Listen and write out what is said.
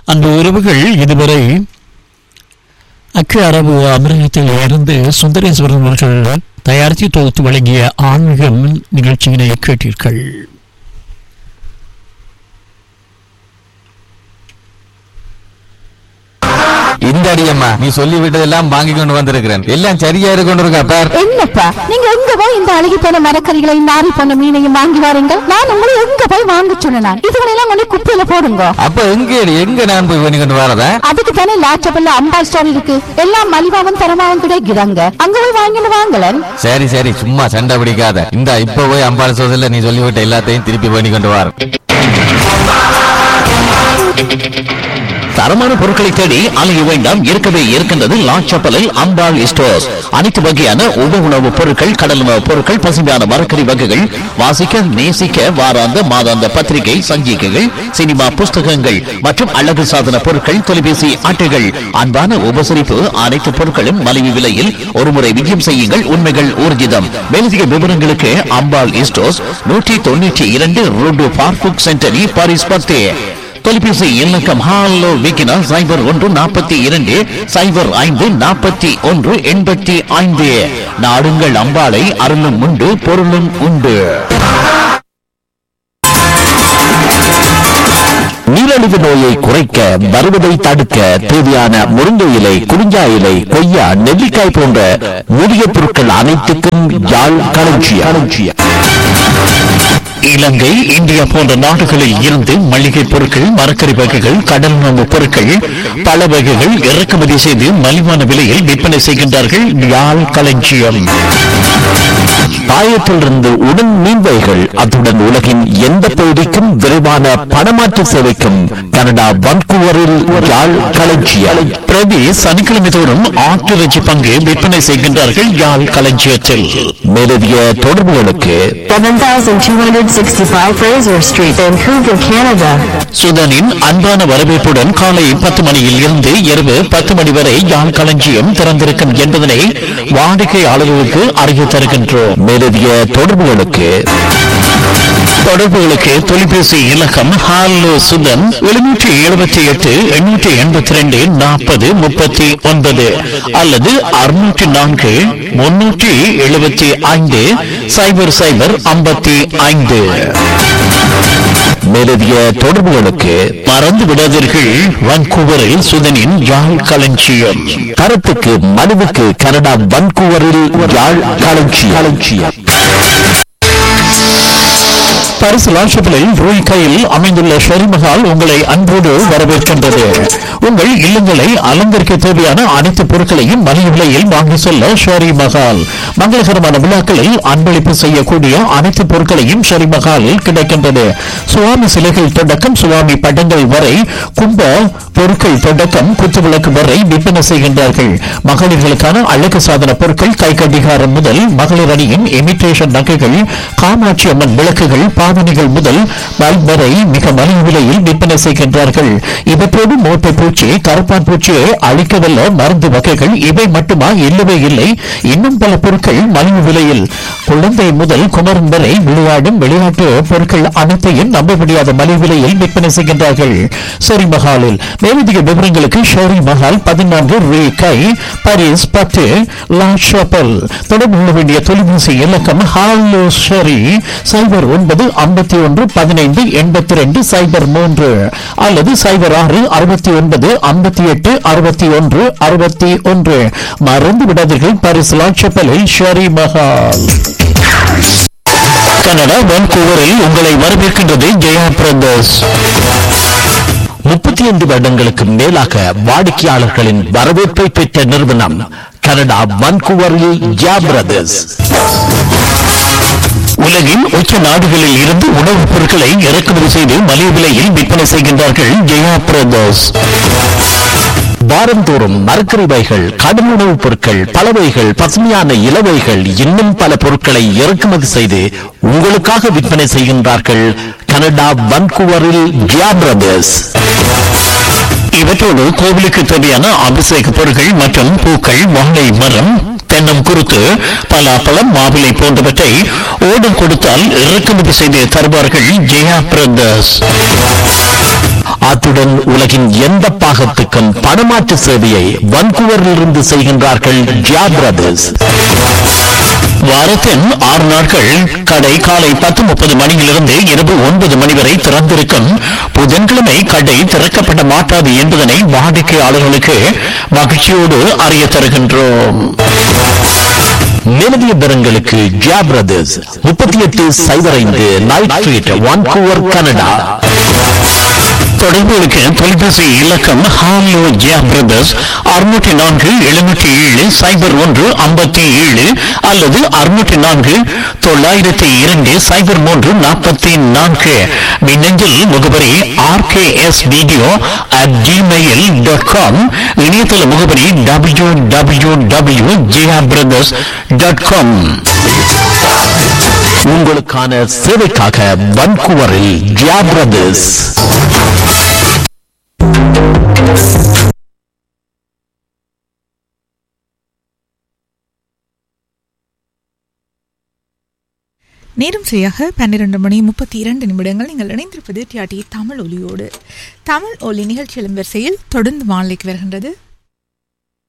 அந்த உறவுகள் இதுவரை அக்கு அரபு அமீரகத்தில் இருந்து சுந்தரேஸ்வரன் அவர்கள் தயாரித்து தொகுத்து வழங்கிய ஆன்மீகம் நிகழ்ச்சியினை கேட்டீர்கள் இந்த அடியம்மா நீ சொல்லி விட்டதெல்லாம் வாங்கி கொண்டு வந்திருக்கிறேன் எல்லாம் சரியா இருக்கு கொண்டு இருக்கா பார் என்னப்பா நீங்க எங்க போய் இந்த அழுகி போன மரக்கறிகளையும் நாரி போன மீனையும் வாங்கி வாருங்கள் நான் உங்களை எங்க போய் வாங்க சொன்னேன் இதுகளெல்லாம் கொண்டு குப்பையில போடுங்க அப்ப எங்க எங்க நான் போய் பண்ணி கொண்டு வரதா அதுக்கு தானே லாச்சபல்ல அம்பாள் ஸ்டோர் இருக்கு எல்லாம் மலிவாவும் தரமாவும் கிடைக்கிறாங்க அங்க போய் வாங்கிட்டு வாங்கலன் சரி சரி சும்மா சண்டை பிடிக்காத இந்த இப்ப போய் அம்பாள் சோதல நீ சொல்லிவிட்ட எல்லாத்தையும் திருப்பி பண்ணி கொண்டு வர தரமான பொருட்களை தேடி அலைய வேண்டாம் இருக்கவே இருக்கின்றது லாச்சப்பலில் அம்பாள் ஸ்டோர்ஸ் அனைத்து வகையான உப உணவுப் பொருட்கள் கடல் உணவுப் பொருட்கள் பசுமையான மரக்கறி வகைகள் வாசிக்க நேசிக்க வாராந்த மாதாந்த பத்திரிகை சஞ்சிகைகள் சினிமா புஸ்தகங்கள் மற்றும் அழகு சாதன பொருட்கள் தொலைபேசி அட்டைகள் அன்பான உபசரிப்பு அனைத்து பொருட்களும் மலிவு விலையில் ஒருமுறை விஜயம் செய்யுங்கள் உண்மைகள் ஊர்ஜிதம் மேலதிக விவரங்களுக்கு அம்பாள் ஸ்டோர்ஸ் நூற்றி தொண்ணூற்றி இரண்டு ரோடு பார்புக் சென்டரி பாரிஸ் பத்தே தொலைபேசி இலக்கம் ஹாலோ விக்கினா சைபர் ஒன்று நாற்பத்தி இரண்டு சைபர் ஐந்து நாற்பத்தி ஒன்று எண்பத்தி ஐந்து நாடுங்கள் அம்பாளை அருளும் உண்டு பொருளும் உண்டு நீரழிவு நோயை குறைக்க வருவதை தடுக்க தேவையான முருங்கை இலை குறிஞ்சா இலை கொய்யா நெல்லிக்காய் போன்ற மூலிகை பொருட்கள் அனைத்துக்கும் யாழ் களஞ்சியம் இலங்கை இந்தியா போன்ற நாடுகளில் இருந்து மளிகை பொருட்கள் மரக்கறி வகைகள் கடல் உணவு பொருட்கள் பல வகைகள் இறக்குமதி செய்து மலிவான விலையில் விற்பனை செய்கின்றார்கள் யாழ் களஞ்சியம் பாயத்திலிருந்து உடன் மீன்வைகள் அத்துடன் உலகின் எந்த பகுதிக்கும் விரைவான பணமாற்று சேவைக்கும் கனடா வன்கூவரில் யாழ் களஞ்சியம் பிரதி சனிக்கிழமை தோறும் ஆட்டிறைச்சி பங்கு விற்பனை செய்கின்றார்கள் யாழ் களஞ்சியத்தில் மேலதிக தொடர்புகளுக்கு 7265 Fraser Street, Vancouver, Canada. சுதனின் அன்பான வரவேற்புடன் காலை பத்து மணியில் இருந்து இரவு பத்து மணி வரை யாழ் களஞ்சியம் திறந்திருக்கும் என்பதனை வாடிக்கையாளர்களுக்கு அறிய தருகின்றோம் மேலதிக தொடர்புகளுக்கு தொடர்புகளுக்கு தொலைபேசி இலக்கம் ஹாலோ சுதன் எழுநூற்றி எழுபத்தி எட்டு எண்ணூற்றி எண்பத்தி ரெண்டு நாற்பது முப்பத்தி ஒன்பது அல்லது அறுநூற்றி நான்கு முன்னூற்றி எழுபத்தி ஐந்து சைபர் சைபர் ஐம்பத்தி ஐந்து மேலதிக தொடர்புகளுக்கு மறந்து விடாதீர்கள் வான்கூவரில் சுதனின் யாழ் களஞ்சியம் கருத்துக்கு மனுவுக்கு கனடா வான்கூவரில் யாழ் களஞ்சியம் களஞ்சியம் பரிசு லாட்சப்பிலில் ரூய் கையில் அமைந்துள்ள ஷெரிமஹால் உங்களை அன்போடு வரவேற்கின்றது உங்கள் இல்லங்களை அலங்கரிக்க தேவையான அனைத்து பொருட்களையும் மலிவு விலையில் வாங்கி செல்ல ஷெரி மஹால் மங்களகரமான விழாக்களில் அன்பளிப்பு செய்யக்கூடிய அனைத்து பொருட்களையும் ஷெரி மஹாலில் கிடைக்கின்றது சுவாமி சிலைகள் தொடக்கம் சுவாமி படங்கள் வரை கும்ப பொருட்கள் தொடக்கம் குத்துவிளக்கு வரை விற்பனை செய்கின்றார்கள் மகளிர்களுக்கான அழகு சாதன பொருட்கள் கை கடிகாரம் முதல் மகளிர் அணியின் இமிட்டேஷன் நகைகள் காமாட்சி அம்மன் விளக்குகள் பாவனைகள் முதல் பல்ப் வரை மிக மலிவு விலையில் விற்பனை செய்கின்றார்கள் இவற்றோடு மோட்டை பூச்சி கருப்பான் பூச்சியை அழிக்கவல்ல மருந்து வகைகள் இவை மட்டுமா இல்லவே இல்லை இன்னும் பல பொருட்கள் மலிவு விலையில் குழந்தை முதல் குமரன் வரை விளையாடும் விளையாட்டு பொருட்கள் அனைத்தையும் நம்ப முடியாத மலிவு விலையில் விற்பனை செய்கின்றார்கள் ஷெரி மஹாலில் மேலதிக விவரங்களுக்கு ஷெரி மஹால் பதினான்கு ரே கை பாரிஸ் பத்து லா ஷாப்பல் தொடர்பு கொள்ள வேண்டிய தொலைபேசி இலக்கம் ஹாலோ ஷெரி சைபர் ஒன்பது ஐம்பத்தி ஒன்று பதினைந்து எண்பத்தி ரெண்டு சைபர் மூன்று அல்லது சைபர் ஆறு அறுபத்தி ஒன்பது ஐம்பத்தி எட்டு அறுபத்தி ஒன்று அறுபத்தி ஒன்று மறந்து விடாதீர்கள் பாரிஸ் லாட்சப்பலில் ஷெரி மஹால் கனடா வான்கூவரில் உங்களை வரவேற்கின்றது ஜெயா பிரதர்ஸ் முப்பத்தி ஐந்து வருடங்களுக்கு மேலாக வாடிக்கையாளர்களின் வரவேற்பை பெற்ற நிறுவனம் கனடா வான்கூவரில் ஜெயா பிரதர்ஸ் உலகின் உச்ச நாடுகளில் இருந்து உணவுப் பொருட்களை இறக்குமதி செய்து மலிவு விலையில் விற்பனை செய்கின்றார்கள் ஜெயா பிரதர்ஸ் வாரந்தோறும் மரக்கறிவைகள் கடும் உணவுப் பொருட்கள் பலவைகள் பசுமையான இலவைகள் இன்னும் பல பொருட்களை இறக்குமதி செய்து உங்களுக்காக விற்பனை செய்கின்றார்கள் கனடா வன்கூவரில் ஜியா பிரதர்ஸ் இவற்றோடு கோவிலுக்கு தேவையான அபிஷேக பொருட்கள் மற்றும் பூக்கள் வாழை மரம் தென்னம் குருத்து பலாப்பழம் மாவிலை போன்றவற்றை ஓடம் கொடுத்தால் இறக்குமதி செய்து தருவார்கள் ஜெயா பிரதர்ஸ் அத்துடன் உலகின் எந்த பாகத்துக்கும் பணமாற்று சேவையை வன்கூவரிலிருந்து செய்கின்றார்கள் ஜியா பிரதர்ஸ் வாரத்தின் ஆறு நாட்கள் கடை காலை பத்து முப்பது மணியிலிருந்து இரவு ஒன்பது மணி வரை திறந்திருக்கும் புதன்கிழமை கடை திறக்கப்பட மாட்டாது என்பதனை வாடிக்கையாளர்களுக்கு மகிழ்ச்சியோடு அறிய தருகின்றோம் நிலவிய பெறங்களுக்கு ஜியா பிரதர்ஸ் முப்பத்தி எட்டு சைபர் ஐந்து நைட் ஸ்ட்ரீட் வான்கூவர் கனடா தொடர்புகளுக்கு தொலைபேசி இலக்கம் ஹாலோ ஜியா பிரதர்ஸ் அறுநூற்றி நான்கு எழுநூற்றி ஏழு சைபர் ஒன்று ஐம்பத்தி ஏழு அல்லது அறுநூற்றி நான்கு தொள்ளாயிரத்தி இரண்டு சைபர் மூன்று நாற்பத்தி நான்கு மின்னஞ்சல் முகவரி RKS video at Gmail dot com இணையதள முகவரி W W W Jiya brothers dot com உங்களுக்கான சேவைக்காக வன்கூவரில் ஜியா பிரதர்ஸ் நேரம் சரியாக பன்னிரண்டு மணி முப்பத்தி இரண்டு நிமிடங்கள் நீங்கள் இணைந்திருப்பது டிஆர்டி தமிழ் ஒலியோடு தமிழ் ஒலி நிகழ்ச்சியின் வரிசையில் தொடர்ந்து வானிலைக்கு வருகின்றது